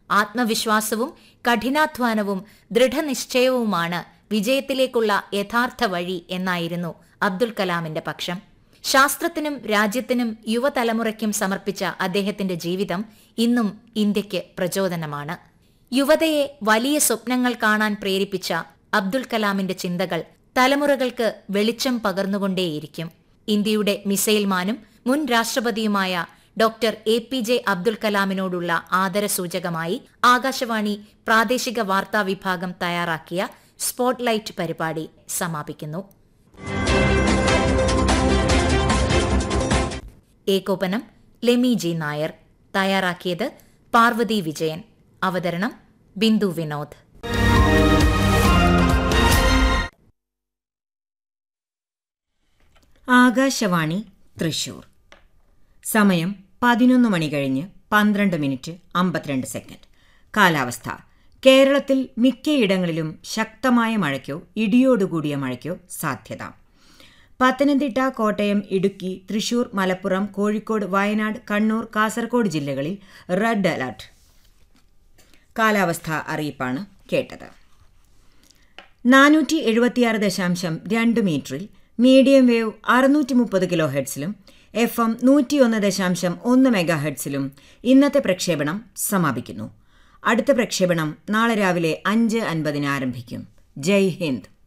ആത്മവിശ്വാസവും കഠിനാധ്വാനവും ദൃഢനിശ്ചയവുമാണ് വിജയത്തിലേക്കുള്ള യഥാർത്ഥ വഴി എന്നായിരുന്നു അബ്ദുൽ കലാമിന്റെ പക്ഷം ശാസ്ത്രത്തിനും രാജ്യത്തിനും യുവതലമുറയ്ക്കും സമർപ്പിച്ച അദ്ദേഹത്തിന്റെ ജീവിതം ഇന്നും ഇന്ത്യയ്ക്ക് പ്രചോദനമാണ് യുവതയെ വലിയ സ്വപ്നങ്ങൾ കാണാൻ പ്രേരിപ്പിച്ച അബ്ദുൽ കലാമിന്റെ ചിന്തകൾ തലമുറകൾക്ക് വെളിച്ചം പകർന്നുകൊണ്ടേയിരിക്കും ഇന്ത്യയുടെ മിസൈൽ മാനും മുൻ രാഷ്ട്രപതിയുമായ doctor A P J Abdul കലാമിനോടുള്ള ആദരസൂചകമായി ആകാശവാണി പ്രാദേശിക വാർത്താ വിഭാഗം തയ്യാറാക്കിയ സ്പോട്ട്ലൈറ്റ് പരിപാടി സമാപിക്കുന്നു ഏകോപനം ലെമി ജി നായർ തയ്യാറാക്കിയത് പാർവതി വിജയൻ അവതരണം ബിന്ദു വിനോദ് ആകാശവാണി തൃശൂർ സമയം പതിനൊന്ന് മണി കഴിഞ്ഞ് പന്ത്രണ്ട് മിനിറ്റ് അമ്പത്തിരണ്ട് സെക്കൻഡ് കാലാവസ്ഥ കേരളത്തിൽ മിക്കയിടങ്ങളിലും ശക്തമായ മഴയ്ക്കോ ഇടിയോടുകൂടിയ മഴയ്ക്കോ സാധ്യത പത്തനംതിട്ട കോട്ടയം ഇടുക്കി തൃശൂർ മലപ്പുറം കോഴിക്കോട് വയനാട് കണ്ണൂർ കാസർഗോഡ് ജില്ലകളിൽ റെഡ് അലർട്ട് കാലാവസ്ഥ അറിയിപ്പാണ് കേട്ടത് നാനൂറ്റി എഴുപത്തിയാറ് ദശാംശം രണ്ട് മീറ്ററിൽ മീഡിയം വേവ് അറുന്നൂറ്റി മുപ്പത് കിലോ ഹെഡ്സിലും എഫ് എം നൂറ്റിയൊന്ന് ദശാംശം ഒന്ന് മെഗാ ഹെഡ്സിലും ഇന്നത്തെ പ്രക്ഷേപണം സമാപിക്കുന്നു അടുത്ത പ്രക്ഷേപണം നാളെ രാവിലെ അഞ്ച് അൻപതിന് ആരംഭിക്കും ജയ് ഹിന്ദ്